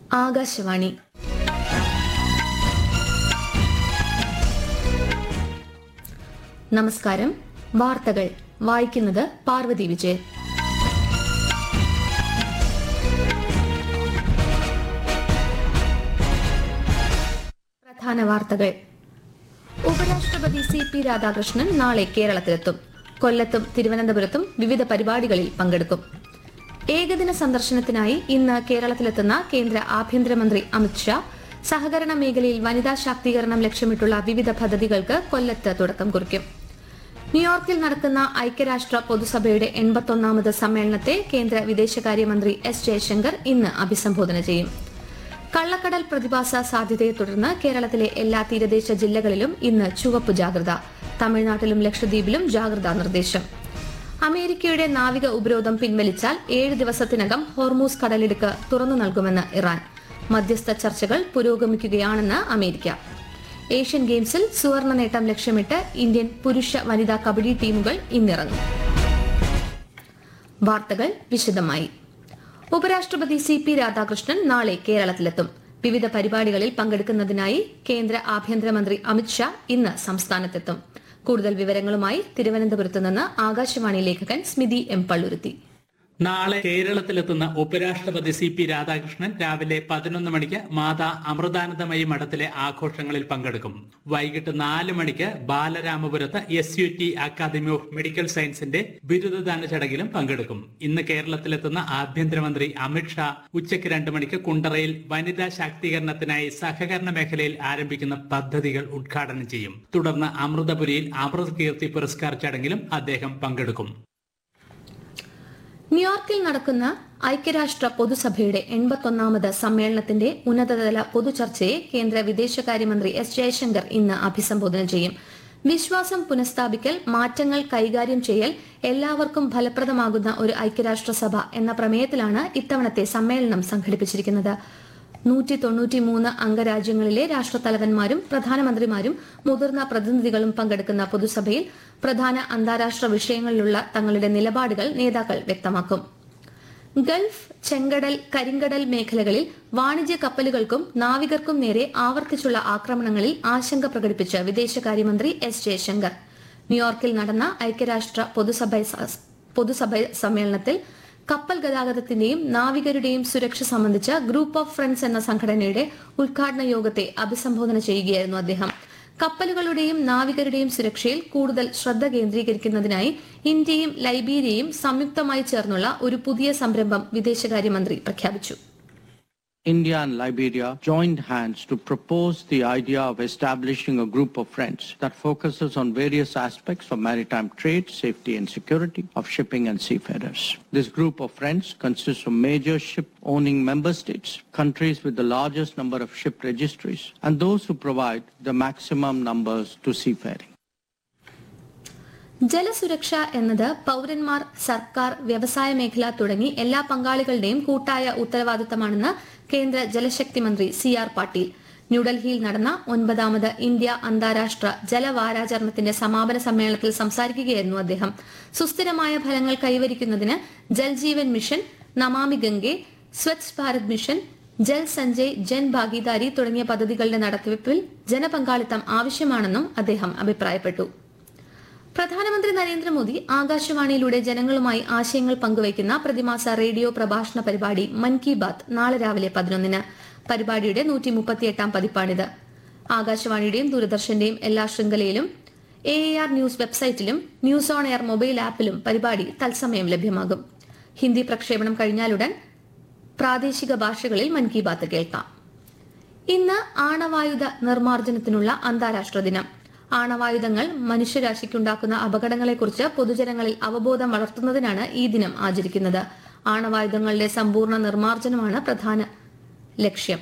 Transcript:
ആകാശവാണി നമസ്കാരം വാർത്തകൾ വായിക്കുന്നത് പാർവതി വിജയൻ പ്രധാന വാർത്തകൾ ഉപരാഷ്ട്രപതി സി പി രാധാകൃഷ്ണൻ നാളെ കേരളത്തിലെത്തും കൊല്ലത്തും തിരുവനന്തപുരത്തും വിവിധ പരിപാടികളിൽ പങ്കെടുക്കും ഏകദിന സന്ദർശനത്തിനായി ഇന്ന് കേരളത്തിലെത്തുന്ന കേന്ദ്ര ആഭ്യന്തരമന്ത്രി അമിത്ഷാ സഹകരണ മേഖലയിൽ വനിതാ ശാക്തീകരണം ലക്ഷ്യമിട്ടുള്ള വിവിധ പദ്ധതികൾക്ക് കൊല്ലത്ത് തുടക്കം കുറിക്കും ന്യൂയോർക്കിൽ നടക്കുന്ന ഐക്യരാഷ്ട്ര പൊതുസഭയുടെ എൺപത്തൊന്നാമത് സമ്മേളനത്തെ കേന്ദ്ര വിദേശകാര്യമന്ത്രി എസ് ജയശങ്കർ ഇന്ന് അഭിസംബോധന ചെയ്യും കള്ളക്കടൽ പ്രതിഭാസ സാധ്യതയെ തുടർന്ന് കേരളത്തിലെ എല്ലാ തീരദേശ ജില്ലകളിലും ഇന്ന് ചുവപ്പ് ജാഗ്രത തമിഴ്നാട്ടിലും ലക്ഷദ്വീപിലും ജാഗ്രതാ നിർദ്ദേശം അമേരിക്കയുടെ നാവിക ഉപരോധം പിൻവലിച്ചാൽ ഏഴ് ദിവസത്തിനകം ഹോർമൂസ് കടലിടുക്ക് തുറന്നു നൽകുമെന്ന് ഇറാൻ മധ്യസ്ഥ ചർച്ചകൾ പുരോഗമിക്കുകയാണെന്ന് അമേരിക്ക ഏഷ്യൻ ഗെയിംസിൽ സുവർണ നേട്ടം ലക്ഷ്യമിട്ട് ഇന്ത്യൻ പുരുഷ വനിതാ കബഡി ടീമുകൾ ഇന്നിറങ്ങും വാർത്തകൾ വിശദമായി ഉപരാഷ്ട്രപതി സി പി രാധാകൃഷ്ണൻ നാളെ കേരളത്തിലെത്തും വിവിധ പരിപാടികളിൽ പങ്കെടുക്കുന്നതിനായി കേന്ദ്ര ആഭ്യന്തരമന്ത്രി അമിത്ഷാ ഇന്ന് സംസ്ഥാനത്തെത്തും കൂടുതൽ വിവരങ്ങളുമായി തിരുവനന്തപുരത്ത് നിന്ന് ആകാശവാണി ലേഖകൻ സ്മിതി എം പള്ളുരുത്തി നാളെ കേരളത്തിലെത്തുന്ന ഉപരാഷ്ട്രപതി സി പി രാധാകൃഷ്ണൻ രാവിലെ പതിനൊന്ന് മണിക്ക് മാതാ അമൃതാനന്ദമയി മഠത്തിലെ ആഘോഷങ്ങളിൽ പങ്കെടുക്കും വൈകിട്ട് നാല് മണിക്ക് ബാലരാമപുരത്ത് S U T academy of medical സയൻസിന്റെ ബിരുദദാന ചടങ്ങിലും പങ്കെടുക്കും ഇന്ന് കേരളത്തിലെത്തുന്ന ആഭ്യന്തരമന്ത്രി അമിത്ഷാ ഉച്ചയ്ക്ക് രണ്ട് മണിക്ക് കുണ്ടറയിൽ വനിതാ ശാക്തീകരണത്തിനായി സഹകരണ മേഖലയിൽ ആരംഭിക്കുന്ന പദ്ധതികൾ ഉദ്ഘാടനം ചെയ്യും തുടർന്ന് അമൃതപുരിയിൽ അമൃത് കീർത്തി പുരസ്കാർ ചടങ്ങിലും അദ്ദേഹം പങ്കെടുക്കും ന്യൂയോർക്കിൽ നടക്കുന്ന ഐക്യരാഷ്ട്ര പൊതുസഭയുടെ എൺപത്തൊന്നാമത് സമ്മേളനത്തിന്റെ ഉന്നതതല പൊതുചർച്ചയെ കേന്ദ്ര വിദേശകാര്യമന്ത്രി എസ് ജയശങ്കർ ഇന്ന് അഭിസംബോധന ചെയ്യും വിശ്വാസം പുനഃസ്ഥാപിക്കൽ മാറ്റങ്ങൾ കൈകാര്യം ചെയ്യൽ എല്ലാവർക്കും ഫലപ്രദമാകുന്ന ഒരു ഐക്യരാഷ്ട്രസഭ എന്ന പ്രമേയത്തിലാണ് ഇത്തവണത്തെ സമ്മേളനം സംഘടിപ്പിച്ചിരിക്കുന്നത് നൂറ്റി തൊണ്ണൂറ്റിമൂന്ന് അംഗരാജ്യങ്ങളിലെ രാഷ്ട്രത്തലവന്മാരും പ്രധാനമന്ത്രിമാരും മുതിർന്ന പ്രതിനിധികളും പങ്കെടുക്കുന്ന പൊതുസഭയിൽ പ്രധാന അന്താരാഷ്ട്ര വിഷയങ്ങളിലുള്ള തങ്ങളുടെ നിലപാടുകൾ നേതാക്കൾ വ്യക്തമാക്കും ഗൾഫ് ചെങ്കടൽ കരിങ്കടൽ മേഖലകളിൽ വാണിജ്യ കപ്പലുകൾക്കും നാവികർക്കും നേരെ ആവർത്തിച്ചുള്ള ആക്രമണങ്ങളിൽ ആശങ്ക പ്രകടിപ്പിച്ച് വിദേശകാര്യമന്ത്രി എസ് ജയശങ്കർ ന്യൂയോർക്കിൽ നടന്ന ഐക്യരാഷ്ട്ര പൊതുസഭ പൊതുസഭ സമ്മേളനത്തിൽ കപ്പൽ ഗതാഗതത്തിന്റെയും നാവികരുടെയും സുരക്ഷ സംബന്ധിച്ച ഗ്രൂപ്പ് ഓഫ് ഫ്രണ്ട്സ് എന്ന സംഘടനയുടെ ഉദ്ഘാടന യോഗത്തെ അഭിസംബോധന ചെയ്യുകയായിരുന്നു അദ്ദേഹം കപ്പലുകളുടെയും നാവികരുടെയും സുരക്ഷയിൽ കൂടുതൽ ശ്രദ്ധ കേന്ദ്രീകരിക്കുന്നതിനായി ഇന്ത്യയും ലൈബീരിയയും സംയുക്തമായി ചേർന്നുള്ള ഒരു പുതിയ സംരംഭം വിദേശകാര്യമന്ത്രി പ്രഖ്യാപിച്ചു India and Liberia joined hands to propose the idea of establishing a group of friends that focuses on various aspects of maritime trade, safety and security of shipping and seafarers. This group of friends consists of major ship-owning member states, countries with the largest number of ship registries, and those who provide the maximum numbers to seafaring. ജലസുരക്ഷ എന്നത് പൌരന്മാർ സർക്കാർ വ്യവസായ മേഖല തുടങ്ങി എല്ലാ പങ്കാളികളുടെയും കൂട്ടായ ഉത്തരവാദിത്തമാണെന്ന് കേന്ദ്ര ജലശക്തി മന്ത്രി സി ആർ പാട്ടീൽ ന്യൂഡൽഹിയിൽ നടന്ന ഒൻപതാമത് ഇന്ത്യ അന്താരാഷ്ട്ര ജലവാരാചരണത്തിന്റെ സമാപന സമ്മേളനത്തിൽ സംസാരിക്കുകയായിരുന്നു അദ്ദേഹം സുസ്ഥിരമായ ഫലങ്ങൾ കൈവരിക്കുന്നതിന് ജൽജീവൻ മിഷൻ നമാമി ഗംഗെ സ്വച്ഛ് ഭാരത് മിഷൻ ജൽ സഞ്ജയ് ജൻ ഭാഗീദാരി തുടങ്ങിയ പദ്ധതികളുടെ നടത്തിപ്പിൽ ജനപങ്കാളിത്തം ആവശ്യമാണെന്നും അദ്ദേഹം അഭിപ്രായപ്പെട്ടു പ്രധാനമന്ത്രി നരേന്ദ്രമോദി ആകാശവാണിയിലൂടെ ജനങ്ങളുമായി ആശയങ്ങൾ പങ്കുവയ്ക്കുന്ന പ്രതിമാസ റേഡിയോ പ്രഭാഷണ പരിപാടി മൻ കി ബാത്ത് നാളെ രാവിലെ പതിനൊന്നിന് പരിപാടിയുടെ നൂറ്റി മുപ്പത്തിയെട്ടാം പതിപ്പാണിത് ആകാശവാണിയുടെയും ദൂരദർശന്റെയും എല്ലാ ശൃംഖലയിലും എ ആർ ന്യൂസ് വെബ്സൈറ്റിലും ന്യൂസ് ഓൺ എയർ മൊബൈൽ ആപ്പിലും പരിപാടി തത്സമയം ലഭ്യമാകും ഹിന്ദി പ്രക്ഷേപണം കഴിഞ്ഞാലുടൻ പ്രാദേശിക ഭാഷകളിൽ മൻ കി ബാത്ത് കേൾക്കാം ഇന്ന് ആണവായുധ നിർമ്മാർജ്ജനത്തിനുള്ള അന്താരാഷ്ട്ര ദിനം ആണവായുധങ്ങൾ മനുഷ്യരാശിക്കുണ്ടാക്കുന്ന അപകടങ്ങളെക്കുറിച്ച് പൊതുജനങ്ങളിൽ അവബോധം വളർത്തുന്നതിനാണ് ഈ ദിനം ആചരിക്കുന്നത് ആണവായുധങ്ങളുടെ സമ്പൂർണ്ണ നിർമ്മാർജ്ജനമാണ് പ്രധാന ലക്ഷ്യം